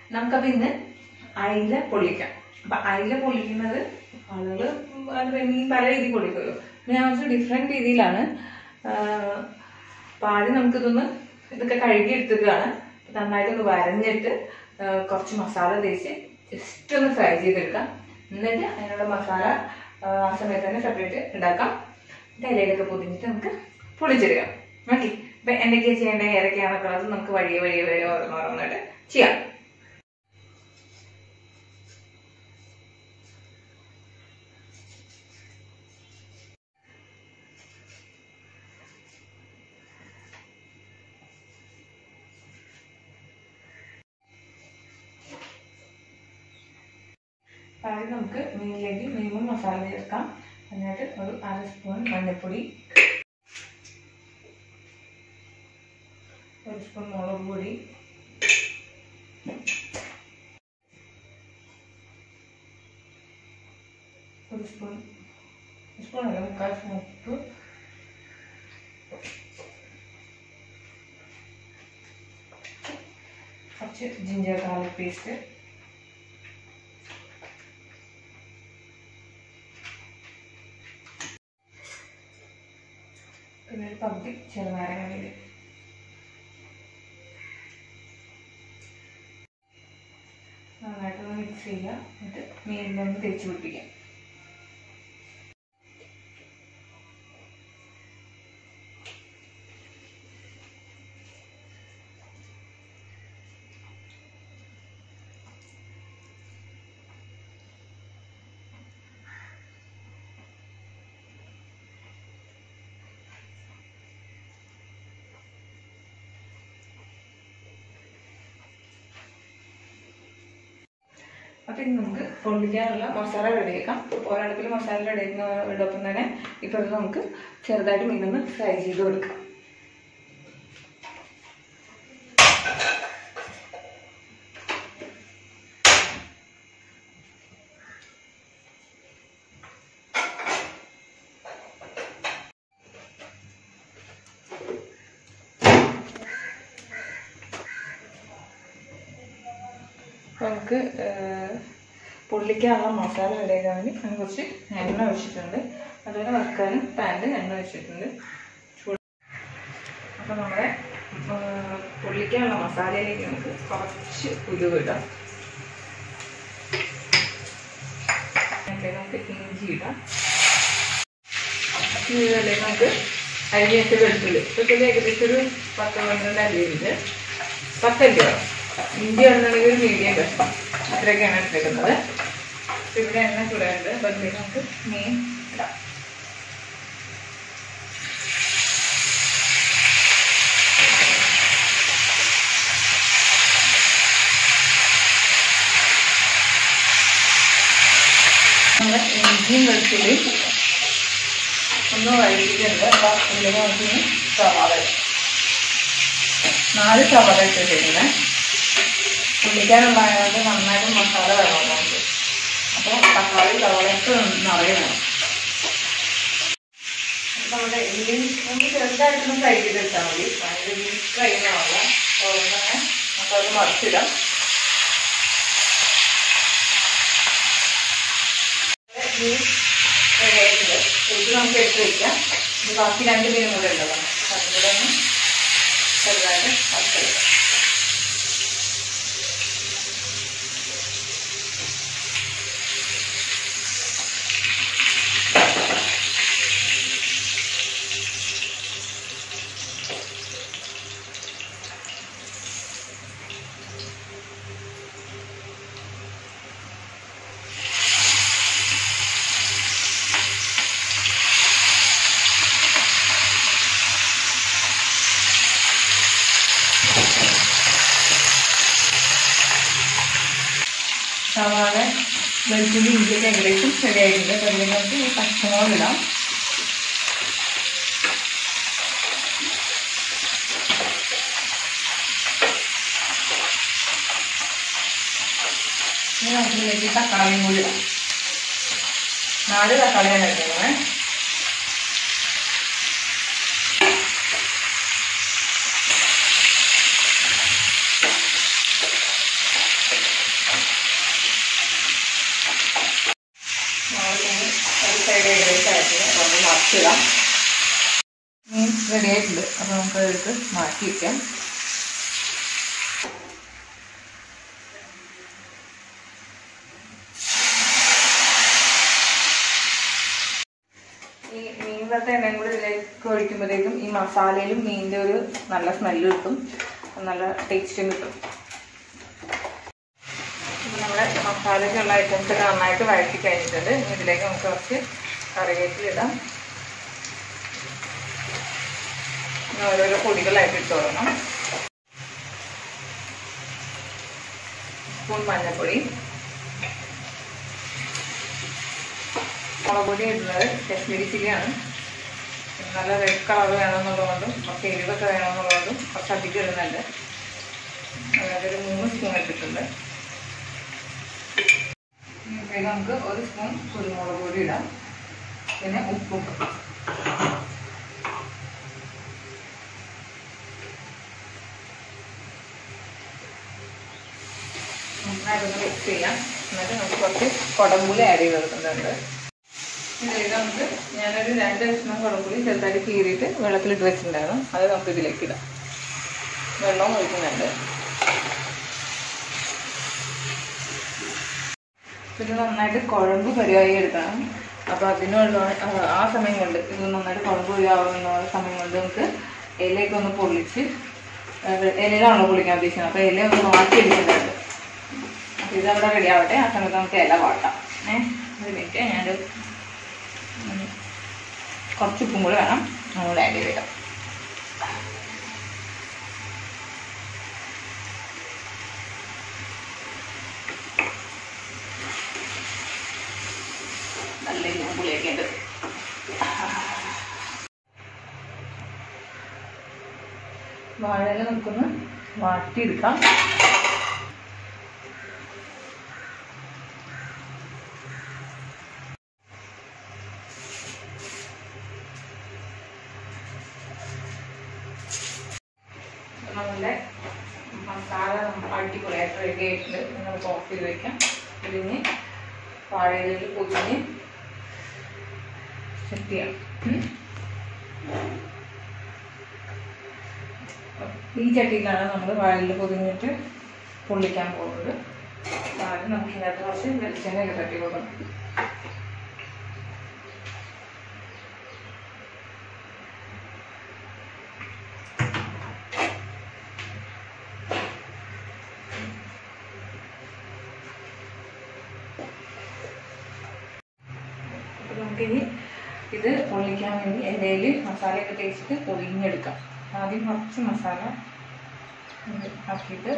നമുക്കത് ഇന്ന് അയില പൊള്ളിക്കാം അപ്പൊ അയില പൊള്ളിക്കുന്നത് ആളുകൾ അത് മീൻ പല രീതിയിൽ പൊള്ളിക്കുമല്ലോ ഞാൻ കുറച്ച് ഡിഫറെന്റ് രീതിയിലാണ് ആഹ് അപ്പൊ ആദ്യം നമുക്കിതൊന്ന് ഇതൊക്കെ കഴുകി എടുത്തിട്ടാണ് നന്നായിട്ടൊന്ന് വരഞ്ഞിട്ട് ആഹ് കുറച്ച് മസാല തേച്ച് ജസ്റ്റ് ഒന്ന് ഫ്രൈ ചെയ്തെടുക്കാം എന്നിട്ട് അതിനുള്ള മസാല ആഹ് ആ സമയത്ത് തന്നെ സെപ്പറേറ്റ് ഉണ്ടാക്കാം എന്നിട്ട് ഇലയിലൊക്കെ പൊതിഞ്ഞിട്ട് നമുക്ക് പൊളിച്ചെടുക്കാം ഓക്കെ ഇപ്പൊ എന്തൊക്കെയാണ് ചെയ്യേണ്ടത് ഏതൊക്കെയാണെന്നൊക്കെ ഉള്ളത് നമുക്ക് വഴിയെ വഴിയെ വഴിയെ ഓരോന്നോരോന്നായിട്ട് ചെയ്യാം ആദ്യം നമുക്ക് മീനിലേക്ക് മിനിമം മസാല ചേർക്കാം എന്നിട്ട് ഒരു അര സ്പൂൺ മഞ്ഞൾപ്പൊടി ഒരു സ്പൂൺ മുളക് പൊടി ഒരു സ്പൂൺ സ്പൂൺ അല്ല മുക്കാൽ സ്പൂൺ ഉപ്പ് കുറച്ച് ജിഞ്ചർ ഗാർലിക് പേസ്റ്റ് പിന്നെ ഒരു പകുതി ചെറുനാരങ്ങ നീര് നന്നായിട്ടൊന്ന് മിക്സ് ചെയ്യുക എന്നിട്ട് മീനിലൊന്ന് തേച്ച് പിടിപ്പിക്കാം അപ്പം ഇനി നമുക്ക് പൊള്ളിക്കാനുള്ള മസാല റെഡിയാക്കാം ഒരടുപ്പിൽ മസാല റെഡിയാക്കുന്നതോടൊപ്പം തന്നെ ഇപ്പോൾ ഇത് നമുക്ക് ചെറുതായിട്ട് മീനൊന്ന് ഫ്രൈ ചെയ്ത് കൊടുക്കാം അപ്പോൾ നമുക്ക് ഏഹ്, പൊള്ളിക്കാനുള്ള മസാല റെഡിയാക്കാൻ വേണ്ടി ഞാൻ കുറച്ച് എണ്ണ ഒഴിച്ചിട്ടുണ്ട് അതുപോലെ വറുക്കാനും പാനിൽ എണ്ണ ഒഴിച്ചിട്ടുണ്ട് ചൂട് അപ്പോൾ നമ്മുടെ ഏഹ്, പൊള്ളിക്കാനുള്ള മസാലയിലേക്ക് നമുക്ക് കുറച്ച് ഉലുവ ഇടാം എന്നിട്ട് നമുക്ക് ഇഞ്ചി ഇടാം ഇതിലേക്ക് നമുക്ക് അരിഞ്ഞിട്ട് വെളുത്തുള്ളി വെളുത്തുള്ളി ഏകദേശം ഒരു പത്ത് പന്ത്രണ്ട് അരിയുണ്ട് പത്തല്ലയോ ഇഞ്ചി ആണെന്നുണ്ടെങ്കിൽ ഒരു മീഡിയം കഷ്ണം അത്രയൊക്കെയാണ് എടുത്തേക്കുന്നത് ഇപ്പൊ ഇവിടെ എണ്ണ ചൂടാറുണ്ട് അപ്പൊ അതിലേക്ക് നമുക്ക് മീൻ ഇടാം നമ്മുടെ ഇഞ്ചിയും വെളുത്തുള്ളിയും ഒന്ന് വഴറ്റിയിട്ടുണ്ട് അപ്പൊ ഇതിലേക്ക് നമുക്ക് ഇനി സവാള ഇടാം. നാല് സവാള ഇട്ടിട്ടുണ്ട് പുള്ളിക്കാനുള്ളതായതുകൊണ്ട് നന്നായിട്ട് മസാല വേണം നമുക്ക് അപ്പോൾ തക്കാളി സവാളയൊക്കെ നിറയണം അപ്പോൾ നമ്മുടെ ഉള്ളി നമുക്ക് ചെറുതായിട്ടൊന്ന് ഫ്രൈ ചെയ്തെടുത്താൽ മതി ഭയങ്കര ഡീപ് ഫ്രൈ ആവില്ല അതുകൊണ്ട് തന്നെ നമുക്കത് മറിച്ചിടാം മീൻ റെഡി ആയിട്ടുണ്ട് ഇത് നമുക്ക് എടുത്ത് വയ്ക്കാം ഇത് ബാക്കി രണ്ട് മീനും കൂടെ ഉള്ളതാണ് അതും കൂടെ ഒന്ന് ചെറുതായിട്ട് വറുത്തെടുക്കാം സവാള വെളുത്തുള്ളി ഇഞ്ചിയൊക്കെ ഏകദേശം ശരിയായിട്ടുണ്ട് അപ്പോൾ അതിൽ നമുക്ക് ഈ പച്ചമുളക് ഇടാം ഇനി നമുക്കിതിലേക്ക് തക്കാളിയും കൂടി ഇടാം നാല് തക്കാളിയാണ് എടുക്കുന്നത് നമുക്ക് എടുത്ത് മാറ്റി വയ്ക്കാം ഈ മീൻ വറുത്ത എണ്ണയും കൂടി ഇതിലേക്ക് ഒഴിക്കുമ്പോഴത്തേക്കും ഈ മസാലയിലും മീനിൻ്റെ ഒരു നല്ല സ്മെല്ല് കിട്ടും നല്ല ടേസ്റ്റും കിട്ടും ഇപ്പം നമ്മുടെ മസാലയ്ക്കുള്ള ഐറ്റംസ് ഒക്കെ നന്നായിട്ട് വഴറ്റി കഴിഞ്ഞിട്ടുണ്ട് ഇനി ഇതിലേക്ക് നമുക്ക് കുറച്ച് കറിവേപ്പില ഇടാം ഇനി ഓരോരോ പൊടികളായിട്ട് ഇട്ട് കൊടുക്കണം സ്പൂൺ മഞ്ഞൾപ്പൊടി മുളക് പൊടി ഇടുന്നത് കാശ്മീരി ചില്ലിയാണ് നല്ല റെഡ് കളർ വേണമെന്നുള്ളതുകൊണ്ടും കുറച്ച് എരിവൊക്കെ വേണമെന്നുള്ളതുകൊണ്ടും കുറച്ച് അധികം ഇടുന്നുണ്ട് അതായത് ഒരു മൂന്ന് സ്പൂൺ ഇട്ടിട്ടുണ്ട് ഇതിലേക്ക് നമുക്ക് ഒരു സ്പൂൺ കുരുമുളക് പൊടി ഇടാം പിന്നെ ഉപ്പും നന്നായിട്ടൊന്ന് മിക്സ് ചെയ്യാം എന്നിട്ട് നമുക്ക് കുറച്ച് കുടമ്പുളി ആഡ് ചെയ്ത് കൊടുക്കുന്നുണ്ട് ഇതിലേക്ക് നമുക്ക് ഞാനൊരു രണ്ട് കഷ്ണം കുടമ്പുളി ചെറുതായിട്ട് കീറിയിട്ട് വെള്ളത്തിലിട്ട് വെച്ചിട്ടുണ്ടായിരുന്നു അത് നമുക്ക് ഇതിലേക്ക് ഇടാം വെള്ളവും ഒഴിക്കുന്നുണ്ട് ഇത് നന്നായിട്ട് കുഴമ്പ് പരിവായി എടുക്കണം അപ്പോൾ അതിനുള്ള ആ സമയം കൊണ്ട് ഇത് നന്നായിട്ട് കുഴമ്പ് പരിവാകുന്ന സമയം കൊണ്ട് നമുക്ക് ഇലയൊക്കെ ഒന്ന് പൊള്ളിച്ച് ഇലയിലാണല്ലോ പൊള്ളിക്കാൻ ഉദ്ദേശിക്കുന്നത് അപ്പോൾ ഇല ഒന്ന് മാറ്റി എടുക്കുന്നുണ്ട് അപ്പോൾ ഇതവിടെ റെഡി ആവട്ടെ ആ സമയത്ത് നമുക്ക് ഇല വാട്ടാം ഏഹ് ഒരു മിനിറ്റ് ഞാൻ കുറച്ച് ഉപ്പും കൂടി വേണം നമ്മൾ ആഡ് ചെയ്തിടാം നല്ല എരിവും പുളിയൊക്കെ ഉണ്ട് വാഴയില നമുക്കൊന്ന് വാട്ടിയെടുക്കാം നമ്മളുടെ മസാല അടിപൊളിയായിട്ട് റെഡി ആയിട്ടുണ്ട് ഇനി നമുക്ക് ഓഫ് ചെയ്ത് വെക്കാം ഇതിന് വാഴയിലേക്ക് പൊതിഞ്ഞ് സെറ്റ് ചെയ്യാം ഉം. ഈ ചട്ടിയിലാണ് നമ്മൾ വാഴയിൽ പൊതിഞ്ഞിട്ട് പൊള്ളിക്കാൻ പോകുന്നത് ആദ്യം നമുക്ക് ഇതിനകത്ത് കുറച്ച് വെളിച്ചെണ്ണയൊക്കെ തട്ടി കൊടുക്കണം അപ്പോൾ നമുക്കിനി ഇത് പൊള്ളിക്കാൻ വേണ്ടി ഇലയിൽ മസാലയൊക്കെ തേച്ചിട്ട് പൊതിഞ്ഞെടുക്കാം ആദ്യം കുറച്ച് മസാല ഇത് ആക്കിയിട്ട്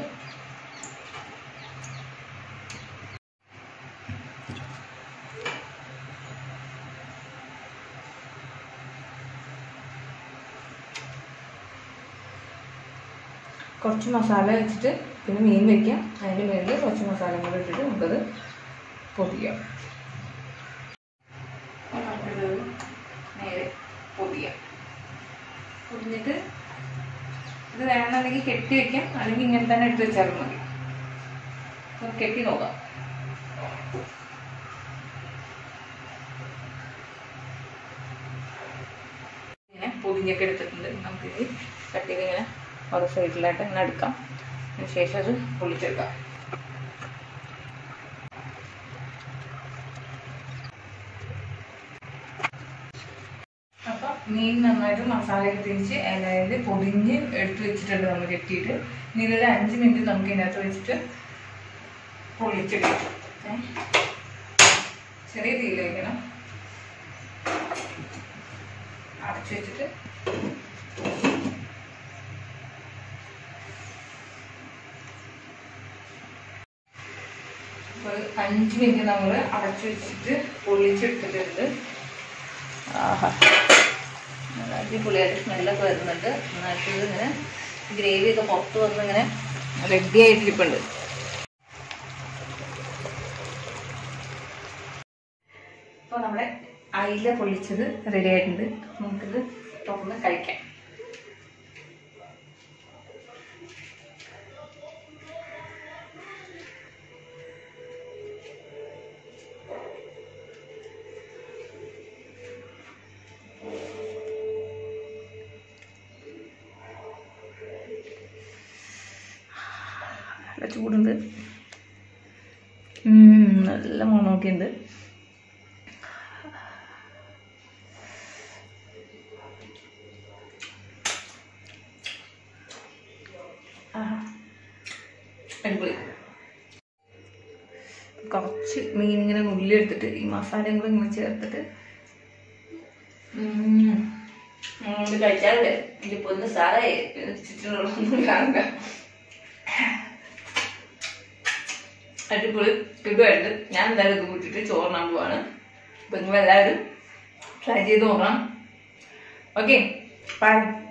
കുറച്ച് മസാല വെച്ചിട്ട് പിന്നെ മീൻ വെക്കാം അതിൻ്റെ മുകളിൽ കുറച്ച് മസാല കൂടെ ഇട്ടിട്ട് നമുക്കത് പൊതിയാം അപ്പോൾ നമുക്കിത് നേരെ പൊതിയാം പൊതിഞ്ഞിട്ട് ഇത് വേണമെന്നുണ്ടെങ്കിൽ കെട്ടി വെക്കാം അല്ലെങ്കിൽ ഇങ്ങനെ തന്നെ എടുത്ത് വെച്ചാലും മതി നമുക്ക് കെട്ടി നോക്കാം ഇങ്ങനെ പൊതിഞ്ഞൊക്കെ എടുത്തിട്ടുണ്ട് നമുക്കിത് കട്ട് ചെയ്ത് ഇങ്ങനെ ഓരോ സൈഡിലായിട്ട് ഇങ്ങനെ എടുക്കാം അതിന് ശേഷം അത് പൊളിച്ചെടുക്കാം അപ്പം മീൻ നന്നായിട്ട് മസാലയൊക്കെ തിരിച്ച് ഇലയിൽ പൊതിഞ്ഞ് എടുത്ത് വെച്ചിട്ടുണ്ട് നമ്മൾ കെട്ടിയിട്ട് ഇനി ഇതൊരു അഞ്ച് മിനിറ്റ് നമുക്ക് ഇതിനകത്ത് വെച്ചിട്ട് പൊളിച്ചെടുക്കാം ഏ? ചെറിയ തീയിൽ വെക്കണം അടച്ചു വെച്ചിട്ട് ഒരു അഞ്ച് മിനിറ്റ് നമ്മൾ അടച്ചു വെച്ചിട്ട് പൊള്ളിച്ചെടുത്തിട്ടുണ്ട് ആഹാ നല്ല അടിപൊളിയായിട്ട് സ്മെല്ലൊക്കെ വരുന്നുണ്ട് നന്നായിട്ട് ഇത് ഇങ്ങനെ ഗ്രേവി ഒക്കെ പുറത്ത് വന്ന് ഇങ്ങനെ റെഡി ആയിട്ടിരിപ്പുണ്ട് ഇപ്പോൾ നമ്മുടെ അയില പൊള്ളിച്ചത് റെഡി ആയിട്ടുണ്ട് നമുക്കിത് തുറന്ന് കഴിക്കാം നല്ല ചൂടുണ്ട് ഉം, നല്ല മണമൊക്കെ ഉണ്ട് അടിപൊളി കുറച്ച് മീൻ ഇങ്ങനെ ഉള്ളി എടുത്തിട്ട് ഈ മസാലയും കൂടെ ഇങ്ങനെ ചേർത്തിട്ട് ഉം. അതുകൊണ്ട് കഴിച്ചാലേ ഇത് പൊന്ന് സാറേ ചുറ്റിനുള്ളൊന്നും കാണുക അടിപൊളി ഇടുമായിട്ട് ഞാൻ എന്തായാലും ഇത് കൂട്ടിയിട്ട് ചോറിനാൻ പോവാണ് അപ്പം നിങ്ങളെല്ലാവരും ട്രൈ ചെയ്ത് നോക്കണം ഓക്കെ ബൈ